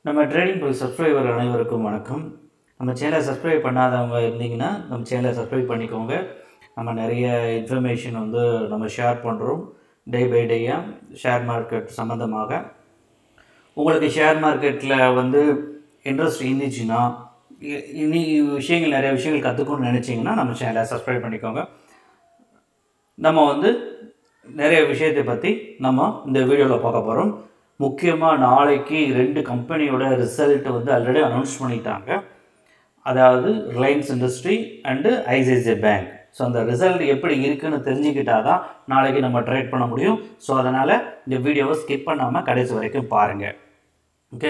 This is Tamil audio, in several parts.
நம்ம ட்ரேடிங் போய் சப்ஸ்கிரைபர் அனைவருக்கும் வணக்கம் நம்ம சேனலை சப்ஸ்கிரைப் பண்ணாதவங்க இருந்தீங்கன்னா நம்ம சேனலை சப்ஸ்கிரைப் பண்ணிக்கோங்க நம்ம நிறைய இன்ஃபர்மேஷன் வந்து நம்ம ஷேர் பண்ணுறோம் டே பை டேயாக ஷேர் மார்க்கெட் சம்மந்தமாக உங்களுக்கு ஷேர் மார்க்கெட்டில் வந்து இன்ட்ரெஸ்ட் இருந்துச்சுன்னா இ- இனி விஷயங்கள் நிறைய விஷயங்கள் கற்றுக்கணும்னு நினச்சிங்கன்னா நம்ம சேனலை சப்ஸ்கிரைப் பண்ணிக்கோங்க நம்ம வந்து நிறைய விஷயத்தை பற்றி நம்ம இந்த வீடியோவில் பார்க்க போகிறோம் முக்கியமாக நாளைக்கு ரெண்டு கம்பெனியோட ரிசல்ட் வந்து ஆல்ரெடி அனௌன்ஸ் பண்ணிட்டாங்க அதாவது Reliance industry and ICICI bank so அந்த ரிசல்ட் எப்படி இருக்குன்னு தெரிஞ்சுக்கிட்டா தான் நாளைக்கு நம்ம ட்ரேட் பண்ண முடியும் ஸோ அதனால் இந்த வீடியோவை ஸ்கிப் பண்ணாமல் கடைசி வரைக்கும் பாருங்கள் ஓகே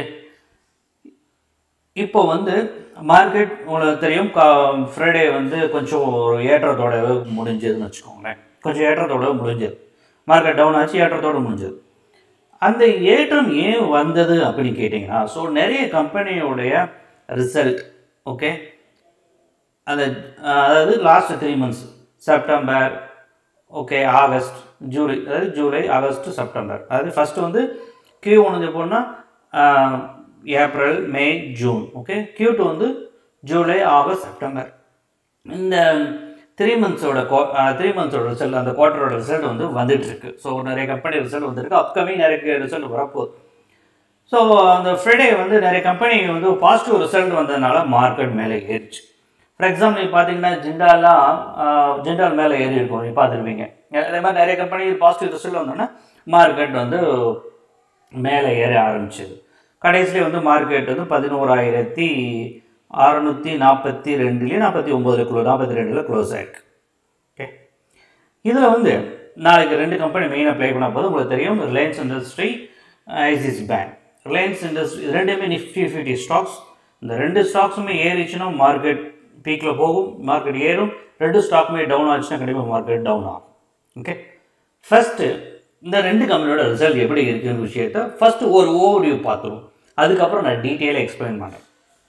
இப்போ வந்து மார்க்கெட் உங்களுக்கு தெரியும் ஃப்ரைடே வந்து கொஞ்சம் ஒரு ஏற்றத்தோட முடிஞ்சதுன்னு வச்சுக்கோங்களேன் கொஞ்சம் ஏற்றத்தோட முடிஞ்சது மார்க்கெட் டவுன் ஆச்சு ஏற்றத்தோட முடிஞ்சது அந்த ஏற்றம் ஏன் வந்தது அப்படின்னு கேட்டிங்கன்னா ஸோ நிறைய கம்பெனியோடைய ரிசல்ட் ஓகே அந்த அஹ், அதாவது last three months September okay August July அதாவது ஜூலை ஆகஸ்ட் செப்டம்பர் அதாவது ஃபஸ்ட்டு வந்து கியூ ஒன்று போனால் April May June okay Q two வந்து ஜூலை ஆகஸ்ட் செப்டம்பர் இந்த த்ரீ மந்த்ஸோட த்ரீ மந்த்ஸோட ரிசல்ட் அந்த குவார்ட்டரோட ரிசல்ட் வந்து வந்துட்டு இருக்கு ஸோ நிறைய கம்பெனி ரிசல்ட் வந்துருக்கு அப்கமிங் நிறைய ரிசல்ட் வரப்போகுது ஸோ அந்த ஃப்ரைடே வந்து நிறைய கம்பெனி வந்து பாசிட்டிவ் ரிசல்ட் வந்ததுனால மார்க்கெட் மேலே ஏறிச்சு ஃபார் எக்ஸாம்பிள் நீங்கள் பார்த்தீங்கன்னா ஜிண்டாலாம் ஜிண்டால் மேலே ஏறி இருக்கும் நீங்கள் பார்த்துருப்பீங்க அதே மாதிரி நிறைய கம்பெனி பாசிட்டிவ் ரிசல்ட் வந்தோன்னா மார்க்கெட் வந்து மேலே ஏற ஆரம்பிச்சது கடைசியில் வந்து மார்க்கெட் வந்து பதினோராயிரத்தி அறநூற்றி நாற்பத்தி ரெண்டுலேயும் நாற்பத்தி ஒம்போதில் க்ளோ நாற்பத்தி ரெண்டில் க்ளோஸ் ஆயிருக்கு ஓகே இதில் வந்து நாளைக்கு ரெண்டு கம்பெனி மெயினாக ப்ளே பண்ண போது உங்களுக்கு தெரியும் Reliance industry ICICI bank Reliance industry இது ரெண்டுமே நிஃப்டி ஃபிஃப்டி ஸ்டாக்ஸ் இந்த ரெண்டு ஸ்டாக்ஸுமே ஏறிச்சுன்னா மார்க்கெட் பீக்கில் போகும் மார்க்கெட் ஏறும் ரெண்டு ஸ்டாக்குமே டவுன் ஆச்சுன்னா கண்டிப்பாக மார்க்கெட் டவுன் ஆகும் ஓகே ஃபஸ்ட்டு இந்த ரெண்டு கம்பெனியோட ரிசல்ட் எப்படி இருக்குன்னு விஷயத்த ஃபஸ்ட்டு ஒரு ஓவர்வியூ பார்த்துருவோம் அதுக்கப்புறம் நான் டீட்டெயிலாக எக்ஸ்பிளைன் பண்ணேன்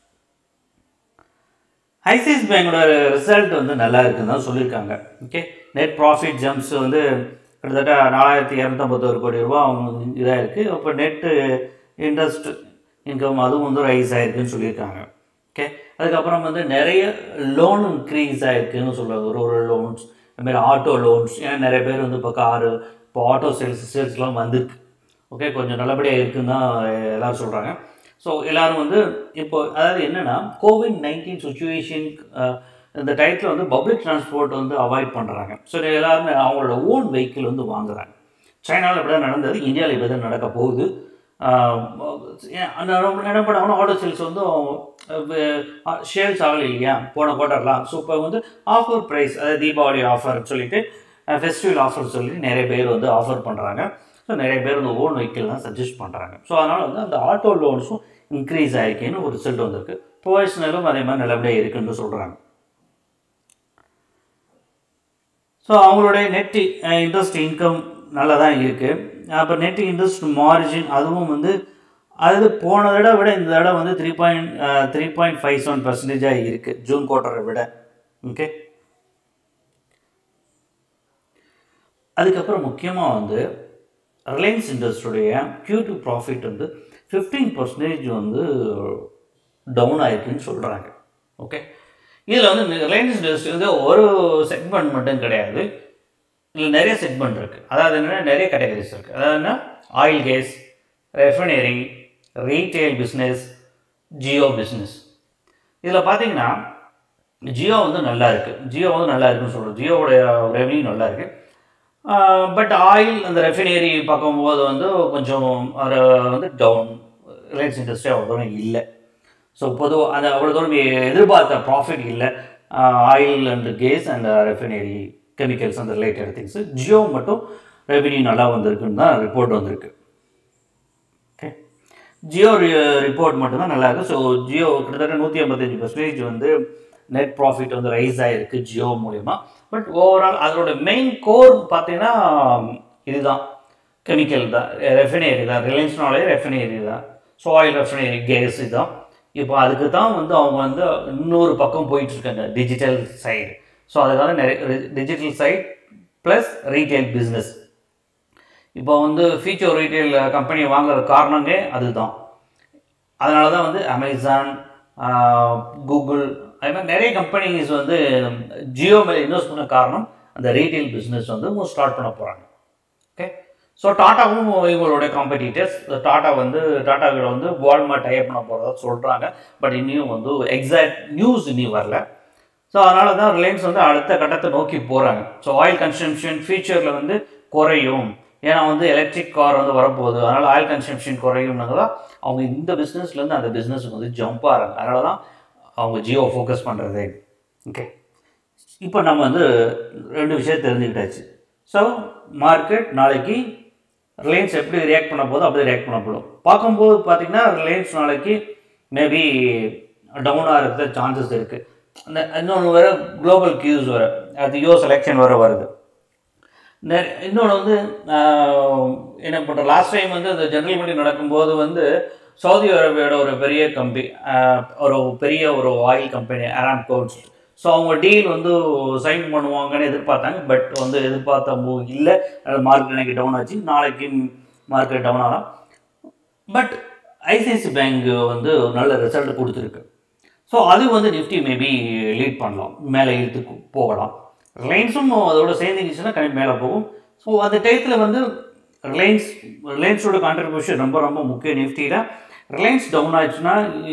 ஐசிஐஸ் பேங்கோட ரிசல்ட் வந்து நல்லா இருக்குன்னு தான் சொல்லியிருக்காங்க ஓகே நெட் ப்ராஃபிட் ஜம்ப்ஸ் வந்து கிட்டத்தட்ட நாலாயிரத்தி இரநூத்தம்பத்தோரு கோடி ரூபா அவங்க இதாக இருக்குது அப்போ நெட்டு இன்ட்ரெஸ்ட் இன்கம் அதுவும் வந்து ரைஸ் ஆயிருக்குன்னு சொல்லியிருக்காங்க ஓகே அதுக்கப்புறம் வந்து நிறைய லோன் இன்க்ரீஸ் ஆயிருக்குன்னு சொல்லுவாங்க ஒரு ஒரு லோன்ஸ் அதுமாதிரி ஆட்டோ லோன்ஸ் ஏன்னா நிறைய பேர் வந்து இப்போ காரு இப்போ ஆட்டோ சேல்ஸ் சேல்ஸ்லாம் வந்திருக்கு ஓகே கொஞ்சம் நல்லபடியாக இருக்குன்னு தான் எல்லோரும் சொல்கிறாங்க ஸோ எல்லாரும் வந்து இப்போ அதாவது என்னென்னா கோவிட் நைன்டீன் சுச்சுவேஷன் இந்த டயத்தில் வந்து பப்ளிக் டிரான்ஸ்போர்ட் வந்து அவாய்ட் பண்ணுறாங்க ஸோ எல்லாருமே அவங்களோட ஓன் வெஹிக்கிள் வந்து வாங்குறாங்க சைனாவில் இப்படி தான் நடந்தது இந்தியாவில் இப்படி தான் நடக்க போகுது ஆஹ் ஏன் அந்த ரொம்ப என்ன பண்ணாங்கன்னா ஆட்டோ சேல்ஸ் வந்து ஷேல்ஸ் ஆகலை இல்லையா போன குவார்ட்டர்லாம் ஸோ இப்போ வந்து ஆஃபர் ப்ரைஸ் அதாவது தீபாவளி ஆஃபர்னு சொல்லிட்டு ஃபெஸ்டிவல் ஆஃபர் சொல்லி நிறைய பேர் வந்து ஆஃபர் பண்ணுறாங்க ஸோ நிறைய பேர் வந்து ஓன் வெஹிக்கிள் தான் சஜஸ்ட் பண்ணுறாங்க ஸோ அதனால் வந்து அந்த ஆட்டோ லோன்ஸும் இன்க்ரீஸ் ஆகிருக்குன்னு ஒரு ரிசல்ட் வந்திருக்கு ப்ரொஃபஷனலும் அதே மாதிரி நல்லபடியாக இருக்குன்னு சொல்கிறாங்க ஸோ அவங்களுடைய நெட் இன்ட்ரெஸ்ட் இன்கம் நல்லா தான் இருக்குது அப்போ நெட் இன்ட்ரெஸ்ட் மார்ஜின் அதுவும் வந்து அது போன தடவை விட இந்த தடவை வந்து three point three point five seven பர்சன்டேஜாக இருக்குது ஜூன் குவார்ட்டரை விட ஓகே அதுக்கப்புறம் முக்கியமாக வந்து ரிலையன்ஸ் இண்டஸ்ட்ரியுடைய Q2 டூ ப்ராஃபிட் வந்து ஃபிஃப்டீன் பர்சன்டேஜ் வந்து டவுன் ஆயிருக்குன்னு சொல்கிறாங்க ஓகே இதில் வந்து ரிலையன்ஸ் இண்டஸ்ட்ரி வந்து ஒரு செக்மெண்ட் மட்டும் கிடையாது இதில் நிறைய செக்மெண்ட் இருக்குது அதாவது என்னென்னா நிறைய கேட்டகரிஸ் இருக்குது அதாவது என்ன oil gas refinery retail business Jio business இதில் பார்த்தீங்கன்னா ஜியோ வந்து நல்லா இருக்குது ஜியோ வந்து நல்லா இருக்குன்னு சொல்கிறோம் ஜியோவுடைய ரெவன்யூ நல்லா இருக்குது பட் ஆயில் அந்த ரெஃபினரி பார்க்கும்போது வந்து கொஞ்சம் அது வந்து டவுன் ரிலையன்ஸ் இண்டஸ்ட்ரி அவ்வளோ தூரம் இல்லை ஸோ பொதுவாக அந்த அவ்வளோ தூரம் எதிர்பார்த்த ப்ராஃபிட் இல்லை oil and gas and refinery chemicals அந்த ரிலேட்டட் திங்ஸு ஜியோ மட்டும் ரெவென்யூ நல்லா வந்திருக்குன்னு தான் ரிப்போர்ட் வந்திருக்கு ஓகே ஜியோ ரிப்போர்ட் மட்டும்தான் நல்லா இருக்குது ஸோ ஜியோ கிட்டத்தட்ட நூற்றி ஐம்பத்தஞ்சு பர்சன்டேஜ் வந்து நெட் ப்ராஃபிட் வந்து ரைஸ் ஆகிருக்கு ஜியோ மூலிமா பட் ஓவரால் அதோட மெயின் கோர் பார்த்தீங்கன்னா இதுதான் கெமிக்கல் தான் ரெஃபினரி தான் ரிலையன்ஸ்னாலே ரெஃபினரி தான் ஸோ ஆயில் ரெஃபினரி கேஸ் இதுதான் இப்போ அதுக்கு தான் வந்து அவங்க வந்து இன்னொரு பக்கம் போயிட்டுருக்காங்க டிஜிட்டல் சைடு ஸோ அதுக்காக நிறைய digital side plus retail business இப்போ வந்து ஃபியூச்சர் ரீட்டைல் கம்பெனி வாங்குற காரணமே அதுதான் அதனால தான் வந்து அமேசான் கூகுள் அது மாதிரி நிறைய கம்பெனிஸ் வந்து ஜியோ மேலே இன்வெஸ்ட் பண்ண காரணம் அந்த ரீட்டைல் பிஸ்னஸ் வந்து அவங்க ஸ்டார்ட் பண்ண போகிறாங்க ஓகே ஸோ டாட்டாவும் இவங்களுடைய காம்படிட்டர்ஸ் டாட்டா வந்து டாட்டா கிட்ட வந்து வால்மார்ட் டைப் பண்ண போகிறதா சொல்கிறாங்க பட் இன்னும் வந்து எக்ஸாக்ட் நியூஸ் இன்னும் வரல ஸோ அதனால தான் ரிலையன்ஸ் வந்து அடுத்த கட்டத்தை நோக்கி போகிறாங்க ஸோ ஆயில் கன்சம்ஷன் ஃபியூச்சரில் வந்து குறையும் ஏன்னா வந்து எலக்ட்ரிக் கார் வந்து வரப்போகுது அதனால் ஆயில் கன்சம்ஷன் குறையும்னாங்க தான் அவங்க இந்த பிஸ்னஸ்லேருந்து அந்த பிஸ்னஸுக்கு வந்து ஜம்ப் ஆகிறாங்க அதனால தான் அவங்க ஜியோ ஃபோக்கஸ் பண்ணுறது ஓகே இப்போ நம்ம வந்து ரெண்டு விஷயம் தெரிஞ்சுக்கிட்டாச்சு ஸோ மார்க்கெட் நாளைக்கு ரிலையன்ஸ் எப்படி ரியாக்ட் பண்ண போதோ அப்படியே ரியாக்ட் பண்ண போதும் பார்க்கும்போது பார்த்தீங்கன்னா ரிலையன்ஸ் நாளைக்கு மேபி டவுனாக இருக்கிற சான்சஸ் இருக்குது அந்த இன்னொன்று வர குளோபல் கியூஸ் வர அது யூஎஸ் எலெக்ஷன் வர வருது நெ- இன்னொன்று வந்து ஆஹ், என்ன பண்ணுற லாஸ்ட் டைம் வந்து அந்த ஜெனரல் மீட்டிங் நடக்கும்போது வந்து சவுதி அரேபியாவோட ஒரு பெரிய கம்பெனி ஒரு பெரிய ஒரு ஆயில் கம்பெனி அராம்கோன்னு சொல்லிட்டு ஸோ அவங்க டீல் வந்து சைன் பண்ணுவாங்கன்னு எதிர்பார்த்தாங்க பட் வந்து எதிர்பார்த்த மூவ் இல்லை மார்க்கெட் இன்னைக்கு டவுன் ஆச்சு நாளைக்கு மார்க்கெட் டவுன் ஆகலாம் பட் ஐசிஐசி பேங்க் வந்து ஒரு நல்ல ரிசல்ட் கொடுத்துருக்கு ஸோ அது வந்து நிஃப்டி மேபி லீட் பண்ணலாம் மேலே இழுத்து கு- போகலாம் ரிலையன்ஸும் அதோட சேர்ந்துக்கிச்சுன்னா கண்டிப்பாக மேலே போகும் ஸோ அந்த டயத்தில் வந்து ரிலையன்ஸ் ரிலையன்ஸோட கான்ட்ரிபியூஷன் ரொம்ப ரொம்ப முக்கியம் நிஃப்டியில் ரிலையன்ஸ் டவுன் ஆச்சுன்னா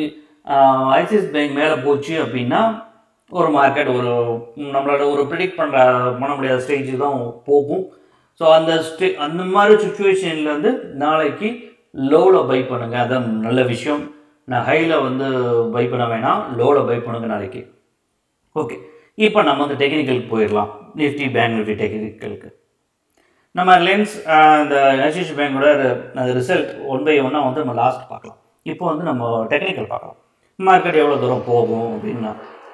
ஐசிஐசி பேங்க் மேலே போச்சு அப்படின்னா ஒரு மார்க்கெட் ஒரு நம்மளோட ஒரு ப்ரிடிக்ட் பண்ணுற பண்ண முடியாத ஸ்டேஜ் தான் போகும் ஸோ அந்த ஸ்டே அந்த மாதிரி சுச்சுவேஷனில் வந்து நாளைக்கு லோவில் பை பண்ணுங்கள் அதான் நல்ல விஷயம் நான் ஹையில் வந்து பை பண்ண வேணாம் லோவில் பை பண்ணுங்க நாளைக்கு ஓகே இப்போ நம்ம வந்து டெக்னிக்கலுக்கு போயிடலாம் நிஃப்டி பேங்க் நிஃப்டி டெக்னிக்கலுக்கு நம்ம ரிலையன்ஸ் இந்த எஸ்எஸ் பேங்கோட அந்த ரிசல்ட் ஒன் பை ஒன்னாக வந்து நம்ம லாஸ்ட் பார்க்கலாம் இப்போ வந்து நம்ம டெக்னிக்கல் பார்க்கலாம் மார்க்கெட் எவ்வளோ தூரம் போகும் அப்படின்னா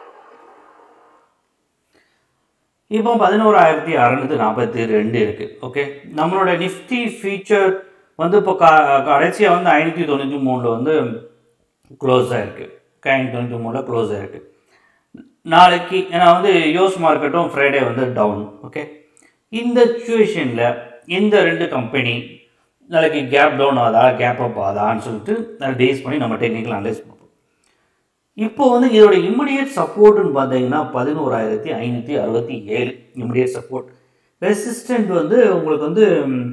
இப்போ பதினோராயிரத்தி அறநூற்றி நாற்பத்தி ரெண்டு இருக்குது ஓகே நம்மளோட நிஃப்டி ஃபீச்சர் வந்து இப்போ க கடைசியாக வந்து ஐநூற்றி தொண்ணூற்றி மூணில் வந்து க்ளோஸ் ஆகிருக்கு ஐநூற்றி தொண்ணூற்றி மூணில் க்ளோஸ் ஆகிருக்கு நாளைக்கு ஏன்னா வந்து யூஎஸ் மார்க்கெட்டும் ஃப்ரைடே வந்து டவுன் ஓகே இந்த சுச்சுவேஷனில் இந்த ரெண்டு கம்பெனி நாளைக்கு கேப் டவுன் ஆதா கேப் அப் ஆதான்னு சொல்லிட்டு அதை பேஸ் பண்ணி நம்ம டெக்னிக்கல் அனலைஸ் பண்ணுவோம் இப்போ வந்து இதோட இமிடியேட் சப்போர்ட்னு பார்த்தீங்கன்னா பதினோராயிரத்தி ஐநூற்றி அறுபத்தி ஏழு இமிடியேட் சப்போர்ட் ரெசிஸ்டன்ட் வந்து உங்களுக்கு வந்து ம்,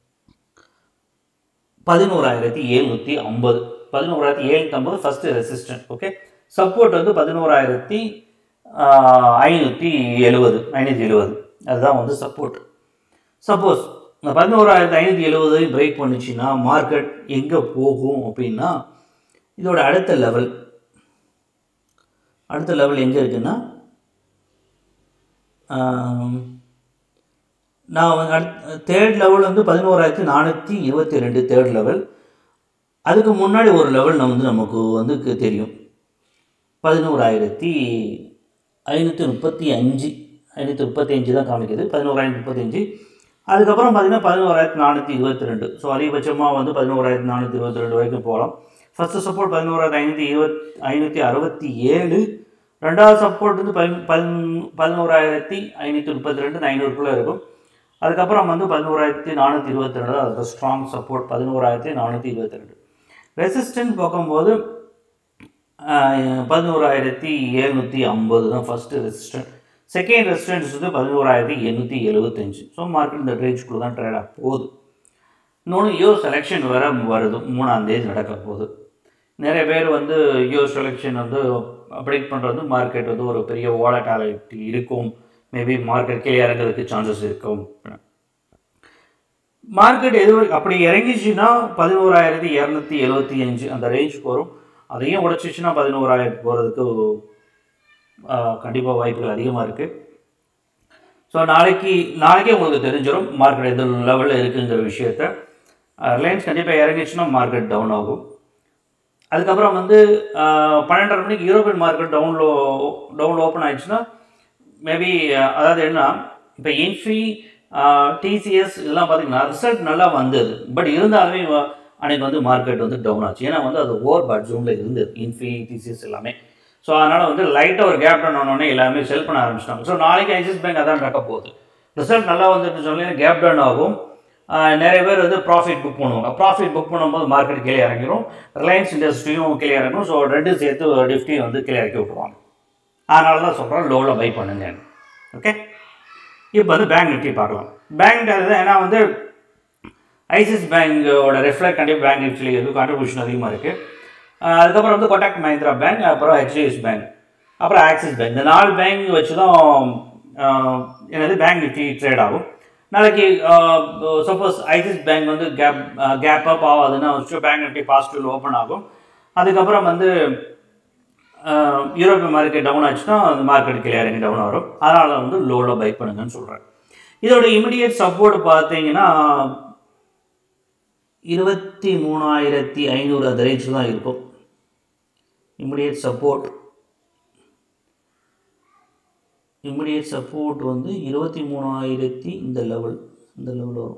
பதினோராயிரத்தி எழுநூற்றி ஐம்பது பதினோராயிரத்தி எழுநூற்றி ஐம்பது ஃபஸ்ட்டு ரெசிஸ்டன்ட் ஓகே சப்போர்ட் வந்து பதினோராயிரத்தி ஐநூற்றி எழுபது ஐநூற்றி எழுபது அதுதான் வந்து சப்போர்ட் சப்போஸ் இந்த பதினோராயிரத்தி ஐநூற்றி எழுபதை பிரேக் பண்ணுச்சுன்னா மார்க்கெட் எங்கே போகும் அப்படின்னா இதோட அடுத்த லெவல் அடுத்த லெவல் எங்கே இருக்குன்னா ஆம், நான் வந்து அடுத்த தேர்ட் லெவல் வந்து பதினோராயிரத்தி நானூற்றி இருபத்தி ரெண்டு தேர்ட் லெவல் அதுக்கு முன்னாடி ஒரு லெவல் நம்ம வந்து நமக்கு வந்து கு- தெரியும் பதினோராயிரத்தி ஐநூற்றி முப்பத்தி அஞ்சு ஐநூற்றி முப்பத்தி அஞ்சு தான் காமிக்குது பதினோராயிரத்தி முப்பத்தி அஞ்சு அதுக்கப்புறம் பார்த்தீங்கன்னா பதினோராயிரத்தி நானூற்றி இருபத்தி ரெண்டு ஸோ அதிகபட்சமாக வந்து பதினோராயிரத்தி நானூற்றி இருபத்தி ரெண்டு வரைக்கும் போகலாம் ஃபஸ்ட்டு சப்போர்ட் பதினோராயிரத்தி ஐநூற்றி இருபத் ஐநூற்றி அறுபத்தி ஏழு ரெண்டாவது சப்போர்ட் வந்து பதின பதின பதினோராயிரத்தி ஐநூற்றி முப்பத்தி ரெண்டு ஐநூறுக்குள்ளே இருக்கும் அதுக்கப்புறம் வந்து பதினோராயிரத்தி நானூற்றி இருபத்தி ரெண்டு அது ஸ்ட்ராங் சப்போர்ட் பதினோராயிரத்தி நானூற்றி இருபத்தி ரெண்டு ரெசிஸ்டன்ட் பார்க்கும்போது ஆஹ், பதினோராயிரத்தி எழுநூற்றி ஐம்பது தான் ஃபஸ்ட்டு ரெசிஸ்டன்ட் செகண்ட் ரெசிஸ்டன்ஸ் வந்து பதினோராயிரத்தி எண்ணூற்றி எழுபத்தஞ்சு ஸோ மார்க்கெட் இந்த ரேஞ்சுக்குள்ளே தான் ட்ரேட் ஆக போகுது இன்னொன்று யூஎஸ் எலெக்ஷன் வேற வருது மூணாம் தேதி நடக்க போகுது நிறைய பேர் வந்து யூஎஸ் எலெக்ஷன் வந்து ப்ரிடிக்ட் பண்ணுறது மார்க்கெட் வந்து ஒரு பெரிய வாலட்டாலிட்டி இருக்கும் மேபி மார்க்கெட் கீழே இறங்குறதுக்கு சான்சஸ் இருக்கும் மார்க்கெட் எது வரைக்கும் அப்படி இறங்கிச்சுன்னா பதினோராயிரத்தி இரநூத்தி எழுபத்தி அஞ்சு அந்த ரேஞ்சுக்கு வரும் அதையும் உடச்சிச்சுன்னா பதினோராயிரத்து போகிறதுக்கு கண்டிப்பாக வாய்ப்புகள் அதிகமாக இருக்குது ஸோ நாளைக்கு நாளைக்கே உங்களுக்கு தெரிஞ்சிடும் மார்க்கெட் எந்த லெவலில் இருக்குங்கிற விஷயத்த ரிலையன்ஸ் கண்டிப்பாக இறங்கிச்சுன்னா மார்க்கெட் டவுன் ஆகும் அதுக்கப்புறம் வந்து அஹ், பன்னெண்டரை மணிக்கு யூரோப்பியன் மார்க்கெட் டவுனில் டவுனில் ஓப்பன் ஆயிடுச்சுன்னா மேபி அதாவது என்ன இப்போ இன்ஃபி டிசிஎஸ் இதெல்லாம் பார்த்தீங்கன்னா ரிசல்ட் நல்லா வந்தது பட் இருந்தாலுமே வ- அன்னைக்கு வந்து மார்க்கெட் வந்து டவுன் ஆச்சு ஏன்னா வந்து அது ஓவர் பட் ஜோனில் இருந்தது இன்ஃபி டிசிஎஸ் எல்லாமே ஸோ அதனால் வந்து லைட்டாக ஒரு கேப் டவுன் ஆனோடனே எல்லாமே செல் பண்ண ஆரம்பிச்சிட்டாங்க ஸோ நாளைக்கு ஐசிஎஸ் பேங்க் அதான் நடக்க போகுது ரிசல்ட் நல்லா வந்துட்டு சொல்லி கேப் டவுன் ஆகும் ஆஹ் நிறைய பேர் வந்து ப்ராஃபிட் புக் பண்ணுவாங்க ப்ராஃபிட் புக் பண்ணும்போது மார்க்கெட் கீழே இறங்கிடும் ரிலையன்ஸ் இண்டஸ்ட்ரியும் கீழே இறங்கும் ஸோ ரெண்டும் சேர்த்து நிஃப்டியும் வந்து கீழே இறக்கி விட்ருவாங்க அதனால தான் சொல்கிறேன் லோவில் பை பண்ணுங்க ஓகே இப்போ வந்து பேங்க் நிஃப்டி பார்க்கலாம் பேங்க் நிஃப்டி ஏன்னா வந்து ஐசிஸ் பேங்கோட ரெஃப்ளெக்ட் கண்டிப்பாக பேங்க் நிஃப்டியில் இருக்குது கான்ட்ரிபியூஷன் அதிகமாக இருக்குது அதுக்கப்புறம் வந்து கொட்டாக் மஹிந்திரா பேங்க் அப்புறம் ஹெச்டிஎஃப்சி பேங்க் அப்புறம் ஆக்சிஸ் பேங்க் இந்த நாலு பேங்க் வச்சு தான் ஆஹ், என்னது பேங்க் நிஃப்டி ட்ரேட் ஆகும் நாளைக்கு சப்போஸ் ஐசிஸ் பேங்க் வந்து கேப் கேப் அப் ஆகாதுன்னா வச்சு பேங்க் நிஃப்டி பாசிட்டிவ் ஓப்பன் ஆகும் அதுக்கப்புறம் வந்து யூரோப்பியன் மார்க்கெட் டவுன் ஆச்சுன்னா அந்த மார்க்கெட் கீழே இறங்கி டவுன் வரும் அதனால வந்து லோவில் பை பண்ணுங்கன்னு சொல்கிறேன் இதோட இமிடியேட் சப்போர்ட் பார்த்தீங்கன்னா இருபத்தி மூணாயிரத்தி ஐநூறு அந்த ரேஞ்ச் தான் இருக்கும் இமிடியேட் சப்போர்ட் இமிடியேட் சப்போர்ட் வந்து இருபத்தி மூணாயிரத்தி இந்த லெவல் இந்த லெவல் வரும்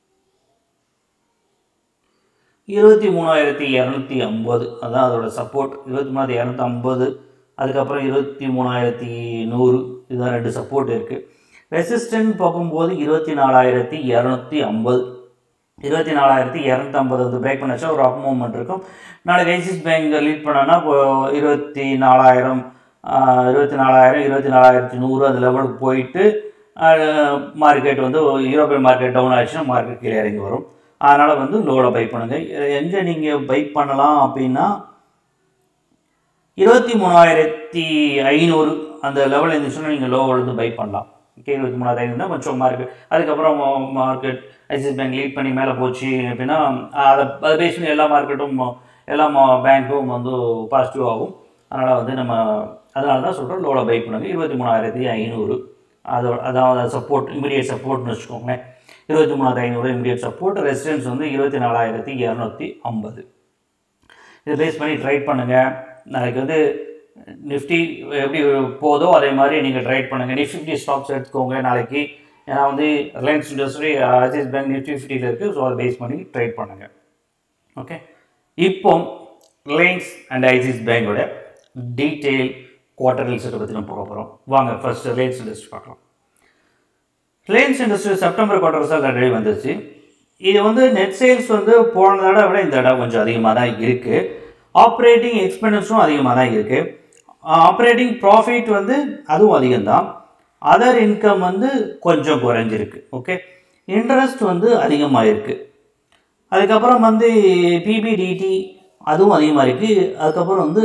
இருபத்தி மூணாயிரத்தி இரநூத்தி ஐம்பது அதான் அதோட சப்போர்ட் இருபத்தி மூணாயிரத்தி இரநூத்தி ஐம்பது அதுக்கப்புறம் இருபத்தி மூணாயிரத்தி நூறு இதுதான் ரெண்டு சப்போர்ட் இருக்குது ரெசிஸ்டன்ட் பார்க்கும்போது இருபத்தி நாலாயிரத்தி இரநூத்தி ஐம்பது இருபத்தி நாலாயிரத்தி இரநூத்தி ஐம்பது வந்து பிரேக் பண்ணாச்சா ஒரு அப் மூவ்மெண்ட் இருக்கும் நாளைக்கு ஐசிஸ் பேங்க் லீட் பண்ணோன்னா இப்போ இருபத்தி நாலாயிரம் ஆஹ், இருபத்தி நாலாயிரம் இருபத்தி நாலாயிரத்தி நூறு அந்த லெவலுக்கு போயிட்டு மார்க்கெட் வந்து யூரோப்பியன் மார்க்கெட் டவுன் ஆச்சுன்னா மார்க்கெட் கீழே இறங்கி வரும் அதனால் வந்து லோவில் பை பண்ணுங்கள் எங்கே நீங்கள் பை பண்ணலாம் அப்படின்னா இருபத்தி மூணாயிரத்தி ஐநூறு அந்த லெவல் இருந்துச்சுன்னா நீங்கள் லோவில் இருந்து பை பண்ணலாம் ஓகே இருபத்தி மூணாயிரத்தி ஐநூறுனா கொஞ்சம் மார்க்கெட் அதுக்கப்புறம் மார்க்கெட் ஐசிஸ் பேங்க் லீட் பண்ணி மேலே போச்சு அப்படின்னா அதை அதை பேஸ் பண்ணி எல்லா மார்க்கெட்டும் எல்லா பேங்க்கும் வந்து பாசிட்டிவ் ஆகும் அதனால் வந்து நம்ம அதனால தான் சொல்கிறோம் லோவில் பை பண்ணுங்க இருபத்தி மூணாயிரத்தி ஐநூறு அதோட அதாவது சப்போர்ட் இமீடியட் சப்போர்ட்னு வச்சுக்கோங்களேன் இருபத்தி மூணாயிரத்தி ஐநூறு இமீடியட் சப்போர்ட் ரெசிடென்ஸ் வந்து இருபத்தி நாலாயிரத்தி இரநூத்தி ஐம்பது இதை பேஸ் பண்ணி ட்ரைட் பண்ணுங்கள் நாளைக்கு வந்து நிஃப்டி எப்படி போதோ அதே மாதிரி நீங்கள் ட்ரைட் பண்ணுங்கள் நிஃப்டி ஸ்டாக்ஸ் எடுத்துக்கோங்க நாளைக்கு ஏன்னா வந்து Reliance industry Axis bank Nifty ஃபிஃப்டியில் இருக்குது ஸோ அதை பேஸ் பண்ணி ட்ரேட் பண்ணுங்கள் ஓகே இப்போ ரிலையன்ஸ் அண்ட் ஐசிஸ் பேங்கோட டீட்டெயில் குவார்டர் ரிசல்ட்டை பற்றி நம்ம பார்க்க போகிறோம் வாங்க ஃபர்ஸ்ட் ரிலையன்ஸ் இண்டஸ்ட்ரி பார்க்கலாம் Reliance industry September quarter result already வந்துருச்சு இது வந்து நெட் சேல்ஸ் வந்து போன தடவை விட இந்த தடவை கொஞ்சம் அதிகமாக தான் இருக்குது ஆப்ரேட்டிங் எக்ஸ்பென்சஸும் அதிகமாக தான் இருக்குது ஆப்ரேட்டிங் ப்ராஃபிட் வந்து அதுவும் அதிகம்தான் அதர் இன்கம் வந்து கொஞ்சம் குறைஞ்சிருக்கு ஓகே இன்ட்ரெஸ்ட் வந்து அதிகமாக இருக்குது அதுக்கப்புறம் வந்து பிபிடிடி அதுவும் அதிகமாக இருக்குது அதுக்கப்புறம் வந்து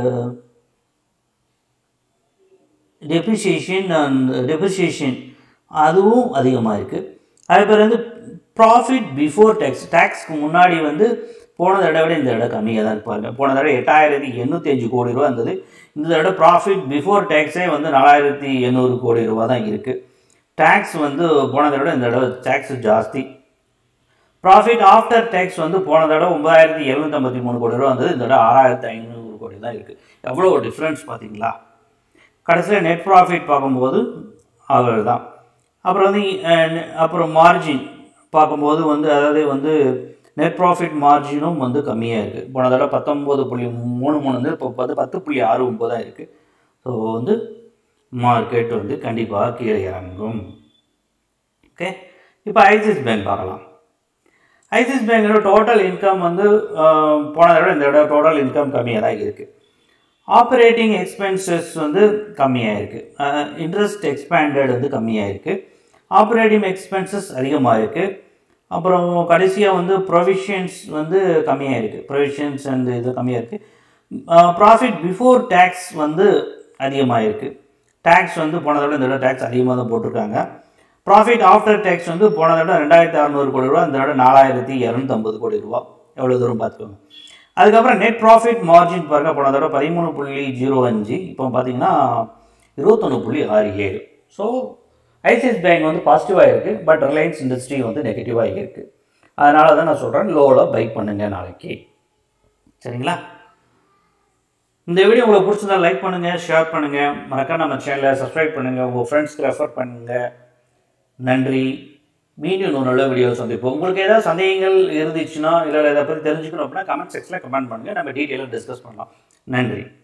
டெப்ரிசியேஷன் அண்ட் டெப்ரிசியேஷன் அதுவும் அதிகமாக இருக்குது அதே பேர் வந்து ப்ராஃபிட் பிஃபோர் டேக்ஸ் டேக்ஸ்க்கு முன்னாடி வந்து போன தடவை விட இந்த தடவை கம்மியாக தான் இருப்பாங்க போன தடவை எட்டாயிரத்தி எண்ணூற்றி அஞ்சு கோடி ரூபா இருந்தது இந்த தடவை ப்ராஃபிட் பிஃபோர் டேக்ஸே வந்து நாலாயிரத்தி எண்ணூறு கோடி ரூபா தான் இருக்குது டேக்ஸ் வந்து போன தடவை இந்த தடவை டேக்ஸ் ஜாஸ்தி ப்ராஃபிட் ஆஃப்டர் டேக்ஸ் வந்து போன தடவை ஒன்பதாயிரத்தி எழுநூற்றம்பத்தி மூணு கோடி ரூபா வந்தது இந்த தடவை ஆறாயிரத்தி ஐநூறு கோடி தான் இருக்குது எவ்வளோ டிஃப்ரென்ஸ் பார்த்தீங்களா கடைசியில் நெட் ப்ராஃபிட் பார்க்கும்போது அவர் தான் அப்புறம் வந்து அஹ், அப்புறம் மார்ஜின் பார்க்கும்போது வந்து அதாவது வந்து நெட் ப்ராஃபிட் மார்ஜினும் வந்து கம்மியாக இருக்குது போன தடவை பத்தொம்போது புள்ளி மூணு மூணு வந்து இப்போ வந்து பத்து புள்ளி ஆறு ஒம்பதாக இருக்குது ஸோ வந்து மார்க்கெட் வந்து கண்டிப்பாக கீழே இறங்கும் ஓகே இப்போ ஐசிஸ் பேங்க் பார்க்கலாம் ஐசிஸ் பேங்கோட டோட்டல் இன்கம் வந்து அஹ், போன தடவை இந்த தடவை டோட்டல் இன்கம் கம்மியாக தான் இருக்குது ஆப்ரேட்டிங் எக்ஸ்பென்சஸ் வந்து கம்மியாக இருக்குது இன்ட்ரெஸ்ட் எக்ஸ்பேண்டட் வந்து கம்மியாக இருக்குது ஆப்ரேட்டிங் எக்ஸ்பென்சஸ் அதிகமாக இருக்குது அப்புறம் கடைசியாக வந்து ப்ரொவிஷன்ஸ் வந்து கம்மியாக இருக்குது ப்ரொவிஷன்ஸ் அண்ட் இது கம்மியாக இருக்குது ப்ராஃபிட் பிஃபோர் டேக்ஸ் வந்து அதிகமாக இருக்குது டேக்ஸ் வந்து போன தடவை இந்த தடவை டேக்ஸ் அதிகமாக தான் போட்டிருக்காங்க ப்ராஃபிட் ஆஃப்டர் டேக்ஸ் வந்து போன தடவை ரெண்டாயிரத்தி அறநூறு கோடி ரூபா இந்த தடவை நாலாயிரத்தி இரநூத்தம்பது கோடி ரூபா எவ்வளோ தூரம் பார்த்துக்கோங்க அதுக்கப்புறம் நெட் ப்ராஃபிட் மார்ஜின் பாருங்க போன தடவை பதிமூணு புள்ளி ஜீரோ அஞ்சு இப்போ பார்த்தீங்கன்னா இருபத்தொன்று புள்ளி ஆறு ஏழு ஸோ ஐசிஎஸ் பேங்க் வந்து பாசிட்டிவாக இருக்குது பட் ரிலையன்ஸ் இண்டஸ்ட்ரி வந்து நெகட்டிவாக இருக்குது அதனால தான் நான் சொல்கிறேன் லோவில் பை பண்ணுங்க நாளைக்கு சரிங்களா இந்த வீடியோ உங்களுக்கு பிடிச்சதா லைக் பண்ணுங்கள் ஷேர் பண்ணுங்கள் மறக்காம நம்ம சேனலை சப்ஸ்கிரைப் பண்ணுங்கள் உங்கள் ஃப்ரெண்ட்ஸ்க்கு ரெஃபர் பண்ணுங்கள் நன்றி மீண்டும் இன்னொரு நல்ல வீடியோ சந்திப்போம் உங்களுக்கு ஏதாவது சந்தேகங்கள் இருந்துச்சுன்னா இல்லை இதை பற்றி தெரிஞ்சுக்கணும் அப்படின்னா கமெண்ட் செக்ஷனில் கமெண்ட் பண்ணுங்கள் நம்ம டீட்டெயிலாக டிஸ்கஸ் பண்ணலாம் நன்றி